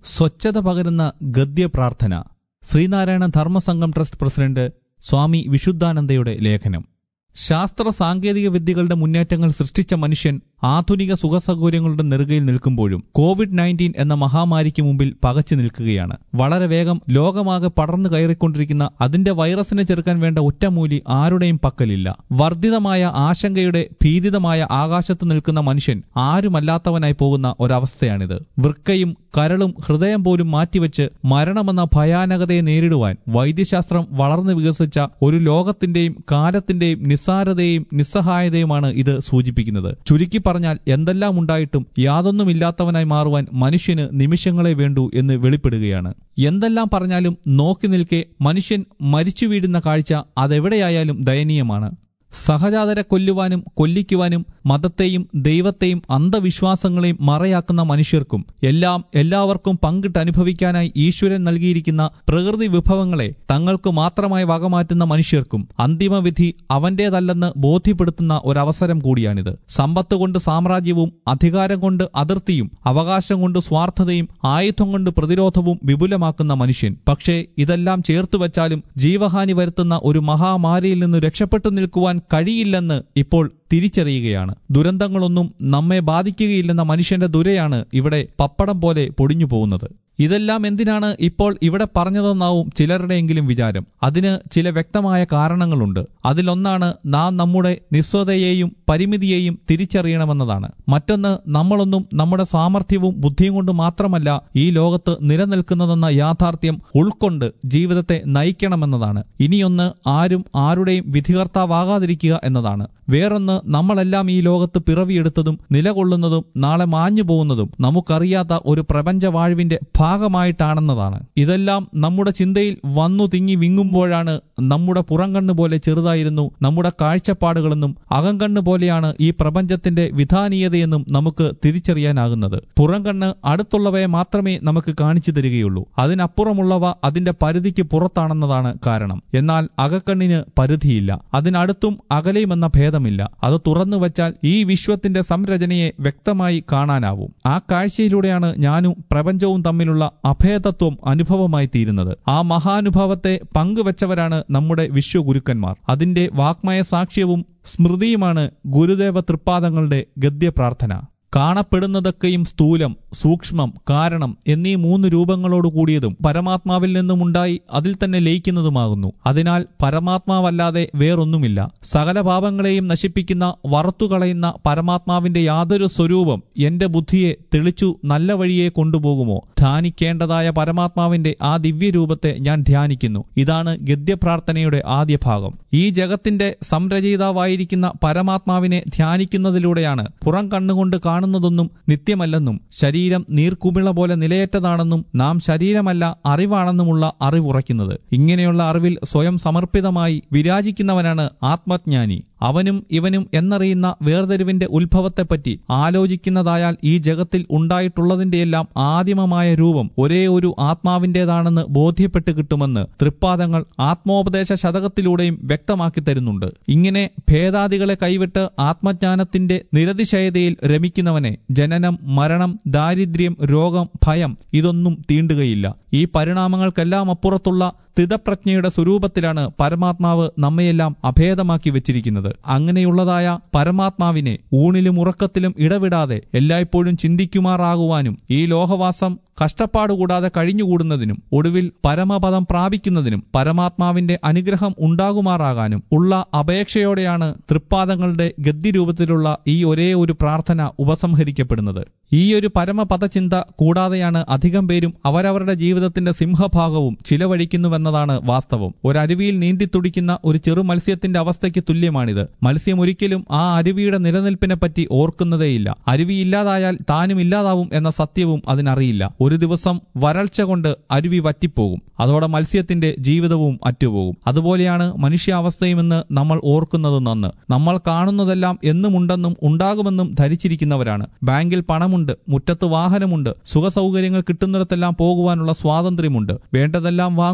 സ്വച്ഛത പകരുന്ന ഗദ്യപ്രാർത്ഥന Sree Narayana Dharma Sangham trust president Swami വിശുദ്ധാനന്ദയുടെ ലേഖനം ശാസ്ത്ര സാങ്കേതിക വിദ്യകളുടെ മുന്നേറ്റങ്ങൾ സൃഷ്ടിച്ച മനുഷ്യൻ ആധുനിക സുഖസൗകര്യങ്ങളുടെ നെറുകയിൽ നിൽക്കുമ്പോഴും കോവിഡ് നയൻറ്റീൻ എന്ന മഹാമാരിക്ക് മുമ്പിൽ പകച്ചു നിൽക്കുകയാണ് വളരെ വേഗം ലോകമാകെ പടർന്നു കയറിക്കൊണ്ടിരിക്കുന്ന അതിന്റെ വൈറസിനെ ചെറുക്കാൻ വേണ്ട ഒറ്റമൂലി ആരുടെയും പക്കലില്ല വർദ്ധിതമായ ആശങ്കയുടെ ഭീതിതമായ ആകാശത്ത് നിൽക്കുന്ന മനുഷ്യൻ ആരുമല്ലാത്തവനായി പോകുന്ന ഒരവസ്ഥയാണിത് വൃക്കയും കരളും ഹൃദയം പോലും മാറ്റിവെച്ച് മരണമെന്ന ഭയാനകതയെ നേരിടുവാൻ വൈദ്യശാസ്ത്രം വളർന്നു വികസിച്ച ഒരു ലോകത്തിന്റെയും കാലത്തിന്റെയും നിസ്സാരതയും നിസ്സഹായതയുമാണ് ഇത് സൂചിപ്പിക്കുന്നത് ചുരുക്കി പറഞ്ഞാൽ എന്തെല്ലാം ഉണ്ടായിട്ടും യാതൊന്നുമില്ലാത്തവനായി മാറുവാൻ മനുഷ്യന് നിമിഷങ്ങളെ വേണ്ടൂ എന്ന് വെളിപ്പെടുകയാണ് എന്തെല്ലാം പറഞ്ഞാലും നോക്കി നിൽക്കെ മനുഷ്യൻ മരിച്ചു വീഴുന്ന കാഴ്ച അതെവിടെയായാലും ദയനീയമാണ് സഹജാതരെ കൊല്ലുവാനും കൊല്ലിക്കുവാനും മതത്തെയും ദൈവത്തെയും അന്ധവിശ്വാസങ്ങളെയും മറയാക്കുന്ന മനുഷ്യർക്കും എല്ലാം എല്ലാവർക്കും പങ്കിട്ട് അനുഭവിക്കാനായി ഈശ്വരൻ നൽകിയിരിക്കുന്ന പ്രകൃതി വിഭവങ്ങളെ തങ്ങൾക്ക് മാത്രമായി വകമാറ്റുന്ന മനുഷ്യർക്കും അന്തിമവിധി അവന്റേതല്ലെന്ന് ബോധ്യപ്പെടുത്തുന്ന ഒരവസരം കൂടിയാണിത് സമ്പത്ത് കൊണ്ട് സാമ്രാജ്യവും അധികാരം കൊണ്ട് അതിർത്തിയും അവകാശം കൊണ്ട് സ്വാർത്ഥതയും ആയുധം കൊണ്ട് പ്രതിരോധവും വിപുലമാക്കുന്ന മനുഷ്യൻ പക്ഷേ ഇതെല്ലാം ചേർത്തു വച്ചാലും ജീവഹാനി വരുത്തുന്ന ഒരു മഹാമാരിയിൽ നിന്ന് രക്ഷപ്പെട്ടു നിൽക്കുവാൻ കഴിയില്ലെന്ന് ഇപ്പോൾ തിരിച്ചറിയുകയാണ് ദുരന്തങ്ങളൊന്നും നമ്മെ ബാധിക്കുകയില്ലെന്ന മനുഷ്യന്റെ ദുരയാണ് ഇവിടെ പപ്പടം പോലെ പൊടിഞ്ഞു പോകുന്നത് ഇതെല്ലാം എന്തിനാണ് ഇപ്പോൾ ഇവിടെ പറഞ്ഞതെന്നാവും ചിലരുടെയെങ്കിലും വിചാരം അതിന് ചില വ്യക്തമായ കാരണങ്ങളുണ്ട് അതിലൊന്നാണ് നാം നമ്മുടെ നിസ്വതയെയും പരിമിതിയെയും തിരിച്ചറിയണമെന്നതാണ് മറ്റൊന്ന് നമ്മളൊന്നും നമ്മുടെ സാമർഥ്യവും ബുദ്ധിയും കൊണ്ട് മാത്രമല്ല ഈ ലോകത്ത് നിലനിൽക്കുന്നതെന്ന യാഥാർത്ഥ്യം ഉൾക്കൊണ്ട് ജീവിതത്തെ നയിക്കണമെന്നതാണ് ഇനിയൊന്ന് ആരും ആരുടെയും വിധികർത്താവാകാതിരിക്കുക എന്നതാണ് വേറൊന്ന് നമ്മളെല്ലാം ഈ ലോകത്ത് പിറവിയെടുത്തതും നിലകൊള്ളുന്നതും നാളെ മാഞ്ഞു പോകുന്നതും നമുക്കറിയാത്ത ഒരു പ്രപഞ്ച വാഴ്വിന്റെ ഭാഗമായിട്ടാണെന്നതാണ് ഇതെല്ലാം നമ്മുടെ ചിന്തയിൽ വന്നു തിങ്ങി വിങ്ങുമ്പോഴാണ് നമ്മുടെ പുറംകണ്ണ് പോലെ ചെറുതായിരുന്നു നമ്മുടെ കാഴ്ചപ്പാടുകളെന്നും അകംകണ്ണ് പോലെയാണ് ഈ പ്രപഞ്ചത്തിന്റെ വിധാനീയതയെന്നും നമുക്ക് തിരിച്ചറിയാനാകുന്നത് പുറംകണ്ണ് അടുത്തുള്ളവയെ മാത്രമേ നമുക്ക് കാണിച്ചു തരികയുള്ളൂ അതിനപ്പുറമുള്ളവ അതിന്റെ പരിധിക്ക് പുറത്താണെന്നതാണ് കാരണം എന്നാൽ അകക്കണ്ണിന് പരിധിയില്ല അതിനടുത്തും അകലെയുമെന്ന ഭേദമില്ല അത് തുറന്നു വച്ചാൽ ഈ വിശ്വത്തിന്റെ സംരചനയെ വ്യക്തമായി കാണാനാവും ആ കാഴ്ചയിലൂടെയാണ് ഞാനും പ്രപഞ്ചവും തമ്മിലുള്ള അഭേദത്വം അനുഭവമായി തീരുന്നത് ആ മഹാനുഭവത്തെ പങ്കുവച്ചവരാണ് നമ്മുടെ വിശ്വഗുരുക്കന്മാർ അതിന്റെ വാക്മയ സാക്ഷ്യവും സ്മൃതിയുമാണ് ഗുരുദേവ തൃപ്പാദങ്ങളുടെ ഗദ്യപ്രാർത്ഥന കാണപ്പെടുന്നതൊക്കെയും സ്ഥൂലം സൂക്ഷ്മം കാരണം എന്നീ മൂന്ന് രൂപങ്ങളോട് കൂടിയതും പരമാത്മാവിൽ നിന്നുമുണ്ടായി അതിൽ തന്നെ ലയിക്കുന്നതുമാകുന്നു അതിനാൽ പരമാത്മാവല്ലാതെ വേറൊന്നുമില്ല സകല പാപങ്ങളെയും നശിപ്പിക്കുന്ന വറുത്തുകളയുന്ന പരമാത്മാവിന്റെ യാതൊരു സ്വരൂപം എന്റെ ബുദ്ധിയെ തെളിച്ചു നല്ല വഴിയെ കൊണ്ടുപോകുമോ ധ്യാനിക്കേണ്ടതായ പരമാത്മാവിന്റെ ആ ദിവ്യരൂപത്തെ ഞാൻ ധ്യാനിക്കുന്നു ഇതാണ് ഗദ്യപ്രാർത്ഥനയുടെ ആദ്യ ഭാഗം ഈ ജഗത്തിന്റെ സംരചയിതാവായിരിക്കുന്ന പരമാത്മാവിനെ ധ്യാനിക്കുന്നതിലൂടെയാണ് പുറം കണ്ണുകൊണ്ട് കാണുന്നതൊന്നും നിത്യമല്ലെന്നും ശരീരം നീർക്കുമിള പോലെ നിലയറ്റതാണെന്നും നാം ശരീരമല്ല അറിവാണെന്നുമുള്ള അറിവുറയ്ക്കുന്നത് ഇങ്ങനെയുള്ള അറിവിൽ സ്വയം സമർപ്പിതമായി വിരാജിക്കുന്നവനാണ് ആത്മജ്ഞാനി അവനും ഇവനും എന്നറിയുന്ന വേർതിരിവിന്റെ ഉത്ഭവത്തെപ്പറ്റി ആലോചിക്കുന്നതായാൽ ഈ ജഗത്തിൽ ഉണ്ടായിട്ടുള്ളതിന്റെയെല്ലാം ആദിമമായ രൂപം ഒരേ ഒരു ആത്മാവിന്റേതാണെന്ന് ബോധ്യപ്പെട്ട് കിട്ടുമെന്ന് തൃപ്പാദങ്ങൾ ആത്മോപദേശ ശതകത്തിലൂടെയും വ്യക്തമാക്കി തരുന്നുണ്ട് ഇങ്ങനെ ഭേദാദികളെ കൈവിട്ട് ആത്മജ്ഞാനത്തിന്റെ നിരതിശയതയിൽ രമിക്കുന്നവനെ ജനനം മരണം ദാരിദ്ര്യം രോഗം ഭയം ഇതൊന്നും തീണ്ടുകയില്ല ഈ പരിണാമങ്ങൾക്കെല്ലാം അപ്പുറത്തുള്ള സ്ഥിതപ്രജ്ഞയുടെ സ്വരൂപത്തിലാണ് പരമാത്മാവ് നമ്മയെല്ലാം അഭേദമാക്കി വെച്ചിരിക്കുന്നത് അങ്ങനെയുള്ളതായ പരമാത്മാവിനെ ഊണിലും ഉറക്കത്തിലും ഇടവിടാതെ എല്ലായ്പ്പോഴും ചിന്തിക്കുമാറാകുവാനും ഈ ലോഹവാസം കഷ്ടപ്പാടുകൂടാതെ കഴിഞ്ഞുകൂടുന്നതിനും ഒടുവിൽ പരമപദം പ്രാപിക്കുന്നതിനും പരമാത്മാവിന്റെ അനുഗ്രഹം ഉണ്ടാകുമാറാകാനും ഉള്ള അപേക്ഷയോടെയാണ് തൃപ്പാദങ്ങളുടെ ഗദ്യരൂപത്തിലുള്ള ഈ ഒരേ ഒരു പ്രാർത്ഥന ഉപസംഹരിക്കപ്പെടുന്നത് ഈ ഒരു പരമപദചിന്ത കൂടാതെയാണ് അധികം പേരും അവരവരുടെ ജീവിതത്തിന്റെ സിംഹഭാഗവും ചിലവഴിക്കുന്നുവെന്നതാണ് വാസ്തവം ഒരരുവിയിൽ നീന്തി തുടിക്കുന്ന ഒരു ചെറു മത്സ്യത്തിന്റെ അവസ്ഥയ്ക്ക് തുല്യമാണിത് മത്സ്യം ഒരിക്കലും ആ അരുവിയുടെ നിലനിൽപ്പിനെ പറ്റി ഓർക്കുന്നതേയില്ല അരുവി ഇല്ലാതായാൽ താനും ഇല്ലാതാവും എന്ന സത്യവും അതിനറിയില്ല ഒരു ദിവസം വരൾച്ച കൊണ്ട് അരുവി വറ്റിപ്പോകും അതോടെ മത്സ്യത്തിന്റെ ജീവിതവും അറ്റുപോകും അതുപോലെയാണ് മനുഷ്യാവസ്ഥയുമെന്ന് നമ്മൾ ഓർക്കുന്നത് നന്ന് നമ്മൾ കാണുന്നതെല്ലാം എന്നുമുണ്ടെന്നും ഉണ്ടാകുമെന്നും ധരിച്ചിരിക്കുന്നവരാണ് ബാങ്കിൽ പണമുണ്ട് മുറ്റത്ത് വാഹനമുണ്ട് സുഖസൗകര്യങ്ങൾ കിട്ടുന്നിടത്തെല്ലാം പോകുവാനുള്ള സ്വാതന്ത്ര്യമുണ്ട് വേണ്ടതെല്ലാം വാങ്ങുവാൻ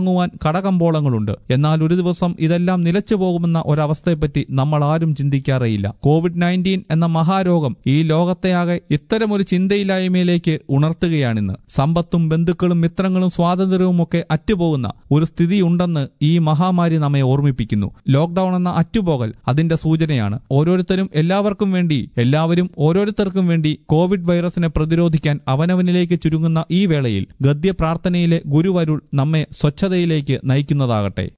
കടകമ്പോളങ്ങളുണ്ട് എന്നാൽ ഒരു ദിവസം ഇതെല്ലാം നിലച്ചു പോകുമെന്ന ഒരവസ്ഥയെപ്പറ്റി നമ്മൾ ആരും ചിന്തിക്കാറേയില്ല കോവിഡ് നയൻറ്റീൻ എന്ന മഹാരോഗം ഈ ലോകത്തെയാകെ ഇത്തരമൊരു ചിന്തയില്ലായ്മയിലേക്ക് ഉണർത്തുകയാണിന്ന് സമ്പത്തും ബന്ധുക്കളും മിത്രങ്ങളും സ്വാതന്ത്ര്യവും ഒക്കെ അറ്റുപോകുന്ന ഒരു സ്ഥിതിയുണ്ടെന്ന് ഈ മഹാമാരി നമ്മെ ഓർമ്മിപ്പിക്കുന്നു ലോക്ഡൌൺ എന്ന അറ്റുപോകൽ അതിന്റെ സൂചനയാണ് ഓരോരുത്തരും എല്ലാവർക്കും വേണ്ടി എല്ലാവരും ഓരോരുത്തർക്കും വേണ്ടി കോവിഡ് വൈറസിനെ പ്രതിരോധിക്കാൻ അവനവനിലേക്ക് ചുരുങ്ങുന്ന ഈ വേളയിൽ ഗദ്യ പ്രാർത്ഥനയിലെ ഗുരുവരുൾ നമ്മെ സ്വച്ഛതയിലേക്ക് നയിക്കുന്നതാകട്ടെ